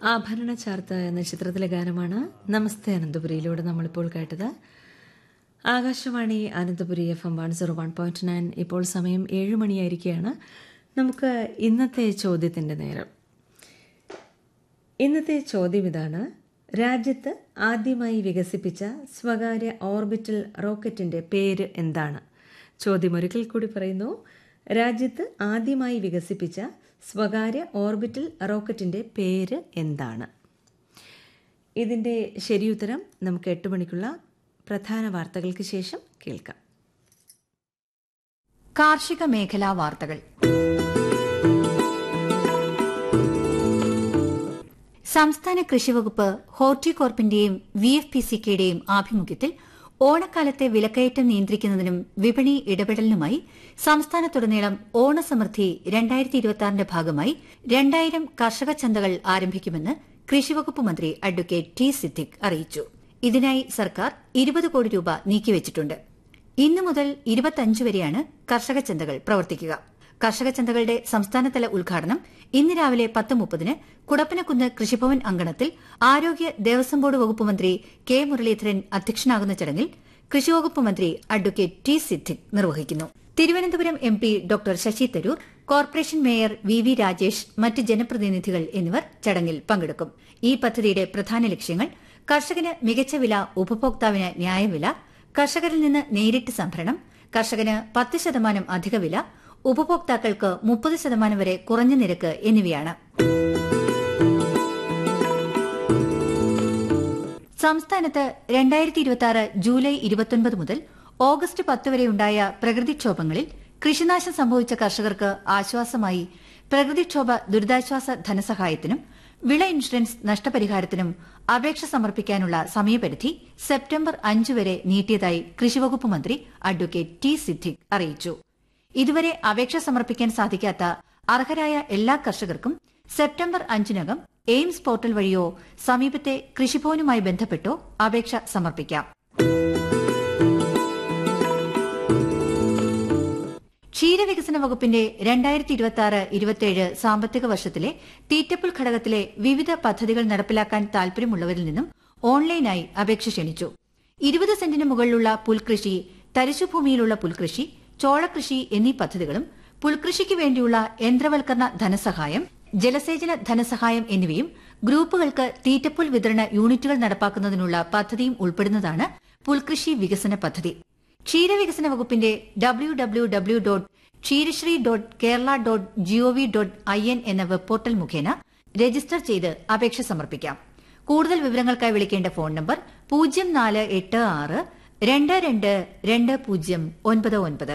ആഭരണ ചാർത്ത എന്ന ചിത്രത്തിലെ ഗാനമാണ് നമസ്തേ അനന്തപുരിയിലൂടെ നമ്മളിപ്പോൾ കേട്ടത് Akashvani Ananthapuri F M one zero one point nine ഇപ്പോൾ സമയം ഏഴ് മണിയായിരിക്കുകയാണ് നമുക്ക് ഇന്നത്തെ ചോദ്യത്തിൻ്റെ നേരം ഇന്നത്തെ ചോദ്യം ഇതാണ് രാജ്യത്ത് ആദ്യമായി വികസിപ്പിച്ച സ്വകാര്യ ഓർബിറ്റൽ റോക്കറ്റിന്റെ പേര് എന്താണ് ചോദ്യം ഒരിക്കൽ കൂടി പറയുന്നു രാജ്യത്ത് ആദ്യമായി വികസിപ്പിച്ച സ്വകാര്യ ഓർബിറ്റൽ റോക്കറ്റിന്റെ പേര് എന്താണ് ഇതിന്റെ ശരിയുത്തരം നമുക്ക് എട്ട് മണിക്കുള്ള പ്രധാന വാർത്തകൾക്ക് ശേഷം കേൾക്കാം കാർഷിക മേഖലാ വാർത്തകൾ സംസ്ഥാന കൃഷിവകുപ്പ് ഹോർട്ടികോർപ്പിന്റെയും വി എഫ് പി സിക്കയുടെയും ആഭിമുഖ്യത്തിൽ ഓണക്കാലത്തെ വിലക്കയറ്റം നിയന്ത്രിക്കുന്നതിനും വിപണി ഇടപെടലിനുമായി സംസ്ഥാനത്തുടനീളം ഓണസമൃദ്ധി രണ്ടായിരത്തി ഇരുപത്തിയാറിന്റെ ഭാഗമായി രണ്ടായിരം കർഷക ചന്തകൾ ആരംഭിക്കുമെന്ന് കൃഷിവകുപ്പ് മന്ത്രി അഡ്വക്കേറ്റ് ടി സിദ്ദിഖ് അറിയിച്ചു ഇതിനായി സർക്കാർ ഇരുപത് കോടി രൂപ നീക്കിവച്ചിട്ടുണ്ട് ഇന്നു മുതൽ ഇരുപത്തിയഞ്ച് വരെയാണ് കർഷക ചന്തകൾ പ്രവർത്തിക്കുക കർഷക ചന്തകളുടെ സംസ്ഥാനതല ഉദ്ഘാടനം ഇന്ന് രാവിലെ പത്ത് മുപ്പതിന് കുടപ്പനക്കുന്ന് കൃഷിഭവൻ അങ്കണത്തിൽ ആരോഗ്യ ദേവസ്വം ബോർഡ് വകുപ്പ് മന്ത്രി കെ മുരളീധരൻ അധ്യക്ഷനാകുന്ന ചടങ്ങിൽ കൃഷിവകുപ്പ് മന്ത്രി അഡ്വക്കേറ്റ് ടി സിദ്ദിഖ് നിർവഹിക്കുന്നു Thiruvananthapuram M P doctor Shashi Tharoor corporation mayor V V Rajesh മറ്റ് ജനപ്രതിനിധികൾ എന്നിവർ ചടങ്ങിൽ പങ്കെടുക്കും ഈ പദ്ധതിയുടെ പ്രധാന ലക്ഷ്യങ്ങൾ കർഷകന് മികച്ച വില ഉപഭോക്താവിന് ന്യായവില കർഷകരിൽ നിന്ന് നേരിട്ട് സംഭരണം കർഷകന് പത്ത് ശതമാനം അധിക വില ഉപഭോക്താക്കൾക്ക് മുപ്പത് ശതമാനം വരെ കുറഞ്ഞ നിരക്ക് എന്നിവയാണ് സംസ്ഥാനത്ത് രണ്ടായിരത്തി ഇരുപത്തി ജൂലൈ ഇരുപത്തൊൻപത് മുതൽ ഓഗസ്റ്റ് പത്ത് വരെയുണ്ടായ പ്രകൃതിക്ഷോഭങ്ങളിൽ കൃഷിനാശം സംഭവിച്ച കർഷകർക്ക് ആശ്വാസമായി പ്രകൃതിക്ഷോഭ ദുരിതാശ്വാസ ധനസഹായത്തിനും വിള ഇൻഷുറൻസ് നഷ്ടപരിഹാരത്തിനും അപേക്ഷ സമർപ്പിക്കാനുള്ള സമയപരിധി സെപ്റ്റംബർ അഞ്ച് വരെ നീട്ടിയതായി കൃഷിവകുപ്പ് മന്ത്രി അഡ്വക്കേറ്റ് ടി സിദ്ദിഖ് അറിയിച്ചു ഇതുവരെ അപേക്ഷ സമർപ്പിക്കാൻ സാധിക്കാത്ത അർഹരായ എല്ലാ കർഷകർക്കും സെപ്റ്റംബർ അഞ്ചിനകം എയിംസ് പോർട്ടൽ വഴിയോ സമീപത്തെ കൃഷിഭവനുമായി ബന്ധപ്പെട്ടോ അപേക്ഷ സമർപ്പിക്കാം ക്ഷീരവികസന വകുപ്പിന്റെ രണ്ടായിരത്തി ഇരുപത്തി ആറ് ഇരുപത്തിയേഴ് സാമ്പത്തിക വർഷത്തിലെ തീറ്റപ്പുൽ ഘടകത്തിലെ വിവിധ പദ്ധതികൾ നടപ്പിലാക്കാൻ താൽപര്യമുള്ളവരിൽ നിന്നും ഓൺലൈനായി അപേക്ഷ ക്ഷണിച്ചു ഇരുപത് സെന്റിന് മുകളിലുള്ള പുൽകൃഷി തരിശുഭൂമിയിലുള്ള പുൽകൃഷി ചോളകൃഷി എന്നീ പദ്ധതികളും പുൽകൃഷിക്ക് വേണ്ടിയുള്ള യന്ത്രവൽക്കരണ ധനസഹായം ജലസേചന ധനസഹായം എന്നിവയും ഗ്രൂപ്പുകൾക്ക് തീറ്റപ്പുൽ വിതരണ യൂണിറ്റുകൾ നടപ്പാക്കുന്നതിനുള്ള പദ്ധതിയും ഉൾപ്പെടുന്നതാണ് പുൽകൃഷി വികസന പദ്ധതി ക്ഷീരവികസന വകുപ്പിന്റെ W W W dot Ksheerasree dot Kerala dot G O V dot I N എന്ന വെബ് പോർട്ടൽ മുഖേന രജിസ്റ്റർ ചെയ്ത് അപേക്ഷ സമർപ്പിക്കാം കൂടുതൽ വിവരങ്ങൾക്കായി വിളിക്കേണ്ട ഫോൺ നമ്പർ പൂജ്യം നാല് എട്ട് ആറ് രണ്ട് രണ്ട് രണ്ട് പൂജ്യം ഒൻപത് ഒൻപത്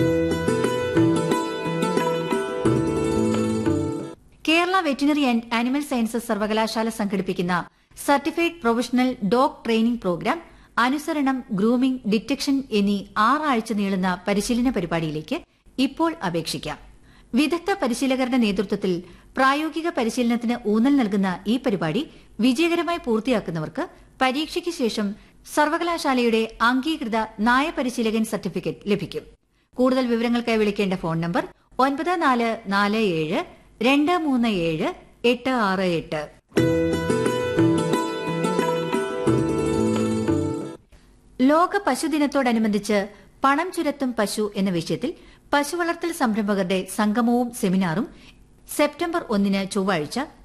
Kerala veterinary and animal sciences സർവകലാശാല സംഘടിപ്പിക്കുന്ന certified professional dog training programme അനുസരണം ഗ്രൂമിംഗ് ഡിറ്റക്ഷൻ എന്നീ ആറാഴ്ച നീളുന്ന പരിശീലന പരിപാടിയിലേക്ക് ഇപ്പോൾ അപേക്ഷിക്കാം വിദഗ്ധ പരിശീലകരുടെ നേതൃത്വത്തിൽ പ്രായോഗിക പരിശീലനത്തിന് ഊന്നൽ നൽകുന്ന ഈ പരിപാടി വിജയകരമായി പൂർത്തിയാക്കുന്നവർക്ക് പരീക്ഷയ്ക്ക് ശേഷം സർവകലാശാലയുടെ അംഗീകൃത നായ പരിശീലകൻ സർട്ടിഫിക്കറ്റ് ലഭിക്കും കൂടുതൽ വിവരങ്ങൾക്കായി വിളിക്കേണ്ട ഫോൺ നമ്പർ ഒൻപത് നാല് നാല് ഏഴ് രണ്ട് മൂന്ന് ഏഴ് എട്ട് ആറ് എട്ട് ലോക പശുദിനത്തോടനുബന്ധിച്ച് പണം ചുരത്തും പശു എന്ന വിഷയത്തിൽ പശു വളർത്തൽ സംരംഭകരുടെ സംഗമവും സെമിനാറും സെപ്റ്റംബർ ഒന്നിന് ചൊവ്വാഴ്ച